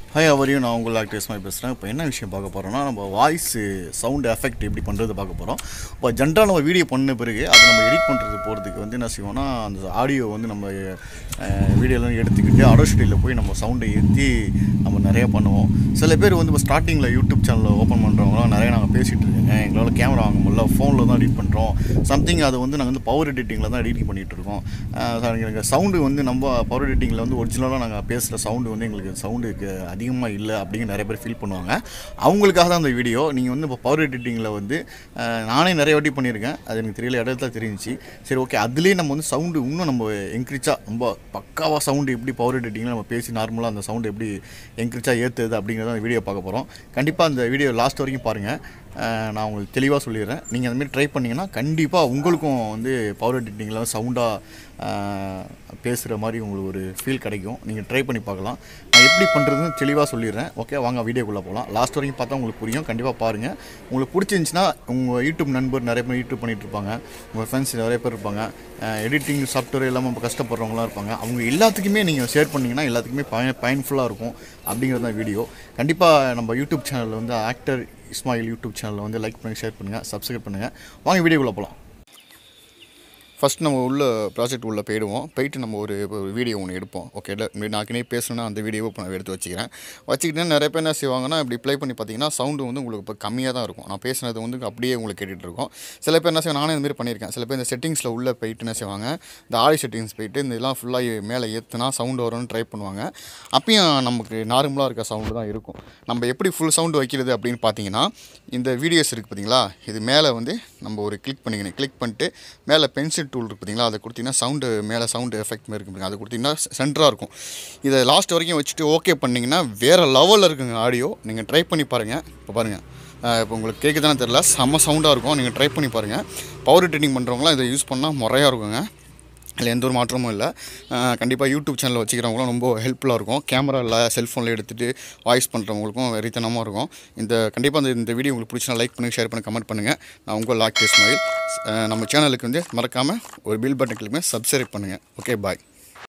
Hi அவரையும் நான் உங்கள் ஆக்டர்ஸ் மாதிரி பேசுகிறேன் இப்போ என்ன விஷயம் பார்க்க போகிறோம்னா நம்ம வாய்ஸ் சவுண்ட் எஃபெக்ட் எப்படி பண்ணுறது பார்க்க போகிறோம் இப்போ ஜென்ரலாக நம்ம வீடியோ பண்ண பிறகு அதை நம்ம எடிட் பண்ணுறது போகிறதுக்கு வந்து என்ன செய்வோம்னா அந்த ஆடியோ வந்து நம்ம வீடியோலாம் எடுத்துக்கிட்டு அடோஸ்டியில் போய் நம்ம சவுண்டை ஏற்றி நம்ம நிறைய பண்ணுவோம் சில பேர் வந்து இப்போ ஸ்டார்டிங்கில் யூடியூப் சேனலில் ஓப்பன் பண்ணுறவங்களாம் நிறைய நாங்கள் பேசிகிட்டு இருக்கோங்க எங்களால் கேமரா வாங்க முடியல ஃபோனில் தான் எடிட் பண்ணுறோம் சம்திங் அது வந்து நாங்கள் வந்து பவர் எடிட்டிங்கில் தான் எடிட்டிங் பண்ணிகிட்டு இருக்கோம் அஹ் எங்களுக்கு சவுண்டு வந்து நம்ம பவர் எடிட்டிங்கில் வந்து ஒரிஜினலாக நாங்கள் பேசுகிற சவுண்டு வந்து எங்களுக்கு சவுண்டுக்கு அதிகமாக இல்லை அப்படிங்கிற நிறைய பேர் ஃபீல் பண்ணுவாங்க அவங்களுக்காக தான் அந்த வீடியோ நீங்கள் வந்து இப்போ பவர் எடிட்டிங்கில் வந்து அஹ், நானே நிறைய வாட்டி பண்ணியிருக்கேன் அது எனக்கு தெரியல இடத்துல தெரிஞ்சிச்சு சரி ஓகே அதுலேயே நம்ம வந்து சவுண்டு இன்னும் நம்ம என்க்ரிச்சாக ரொம்ப பக்காவாக சவுண்டு எப்படி பவர் எடிட்டிங்கில் நம்ம பேசி நார்மலாக அந்த சவுண்டு எப்படி என்க்ரிச்சாக ஏற்றுது அப்படிங்கிறத அந்த வீடியோ பார்க்க போகிறோம் கண்டிப்பாக அந்த வீடியோ லாஸ்ட் வரைக்கும் பாருங்கள் அஹ், நான் உங்களுக்கு தெளிவாக சொல்லிடுறேன் நீங்கள் அந்தமாரி ட்ரை பண்ணிங்கன்னா கண்டிப்பாக உங்களுக்கும் வந்து பவர் எடிட்டிங்கில் சவுண்டாக பேசுகிற மாதிரி உங்களுக்கு ஒரு ஃபீல் கிடைக்கும் நீங்கள் ட்ரை பண்ணி பார்க்கலாம் நான் எப்படி பண்ணுறதுன்னு தெளிவாக சொல்லிடுறேன் ஓகே வாங்க வீடியோக்குள்ளே போகலாம் லாஸ்ட் வரைக்கும் பார்த்தா உங்களுக்கு புரியும் கண்டிப்பாக பாருங்கள் உங்களுக்கு பிடிச்சிருந்துச்சின்னா உங்கள் யூடியூப் நண்பர் நிறைய பேர் யூடியூப் பண்ணிட்டு இருப்பாங்க உங்கள் ஃப்ரெண்ட்ஸ் நிறைய பேர் இருப்பாங்க எடிட்டிங் சாஃப்ட்வேர் இல்லாமல் ரொம்ப கஷ்டப்படுறவங்களாம் இருப்பாங்க அவங்க எல்லாத்துக்குமே நீங்கள் ஷேர் பண்ணிங்கன்னா எல்லாத்துக்குமே பயன் பயன்ஃபுல்லாக இருக்கும் அப்படிங்கிறது தான் வீடியோ கண்டிப்பாக நம்ம யூடியூப் சேனலில் வந்து ஆக்டர் இஸ்மாயில் யூடியூப் சேனலில் வந்து லைக் பண்ணி ஷேர் பண்ணுங்கள் சப்ஸ்கிரைப் பண்ணுங்கள் வாங்க வீடியோக்குள்ளே போகலாம் ஃபஸ்ட் நம்ம உள்ள ப்ராஜெக்ட் உள்ளே போயிடுவோம் போயிட்டு நம்ம ஒரு ஒரு வீடியோ ஒன்று எடுப்போம் ஓகே இல்லை நான் ஏற்கனவே பேசணுன்னா அந்த வீடியோவை இப்போ நான் எடுத்து வச்சுக்கிறேன் வச்சுக்கிட்டு நிறைய பேர் என்ன செய்வாங்கன்னா இப்படி ப்ளே பண்ணி பார்த்தீங்கன்னா சவுண்டு வந்து உங்களுக்கு இப்போ கம்மியாக தான் இருக்கும் நான் பேசுனது வந்து அப்படியே உங்களுக்கு கேட்டுட்டு இருக்கோம் சில பேர் என்ன செய்வாங்க நானே இந்த மாதிரி பண்ணியிருக்கேன் சில பேர் இந்த செட்டிங்ஸில் உள்ளே போயிட்டு என்ன செய்வாங்க இந்த ஆடி செட்டிங்ஸ் போயிட்டு இந்த இதெல்லாம் ஃபுல்லாக மேலே ஏற்றுனா சவுண்டு வரும்னு ட்ரை பண்ணுவாங்க அப்பயும் நமக்கு நார்மலாக இருக்க சவுண்டு தான் இருக்கும் நம்ம எப்படி ஃபுல் சவுண்டு வைக்கிறது அப்படின்னு பார்த்தீங்கன்னா இந்த வீடியோஸ் இருக்குது பார்த்தீங்களா இது மேலே வந்து நம்ம ஒரு கிளிக் பண்ணிக்கணும் கிளிக் பண்ணிட்டு மேலே பென்சில் டூல் இருக்குது பார்த்தீங்களா அதை கொடுத்தீங்கன்னா சவுண்டு மேலே சவுண்டு எஃபெக்ட் மாதிரி இருக்கு பாருங்க. அதை கொடுத்தீங்கன்னா சென்டராக இருக்கும் இதை லாஸ்ட் வரைக்கும் வச்சுட்டு ஓகே பண்ணிங்கன்னா வேறு லெவலில் இருக்குங்க ஆடியோ நீங்கள் ட்ரை பண்ணி பாருங்கள் இப்போ பாருங்கள் இப்போ உங்களுக்கு கேட்குதானே தெரில செம்ம சவுண்டாக இருக்கும் நீங்கள் ட்ரை பண்ணி பாருங்கள் பவர் ட்ரெயினிங் பண்ணுறவங்களாம் இதை யூஸ் பண்ணால் முறையாக இருக்குங்க அதில் எந்த ஒரு மாற்றமும் இல்லை கண்டிப்பாக யூடியூப் சேனல் வச்சுக்கிறவங்களும் ரொம்ப ஹெல்ப்ஃபுல்லாக இருக்கும் கேமரா இல்லை செல்ஃபோனில் எடுத்துகிட்டு வாய்ஸ் பண்ணுறவங்களுக்கும் வெறித்தனமாக இருக்கும் இந்த கண்டிப்பாக அந்த இந்த வீடியோ உங்களுக்கு பிடிச்சினா லைக் பண்ணுங்கள் ஷேர் பண்ணி கமெண்ட் பண்ணுங்கள் நான் உங்கள் லாக் ஸ்மைல் நம்ம சேனலுக்கு வந்து மறக்காமல் ஒரு பில் பட்டன் கிளிக் பண்ணி சப்ஸ்கிரைப் பண்ணுங்கள் ஓகே பாய்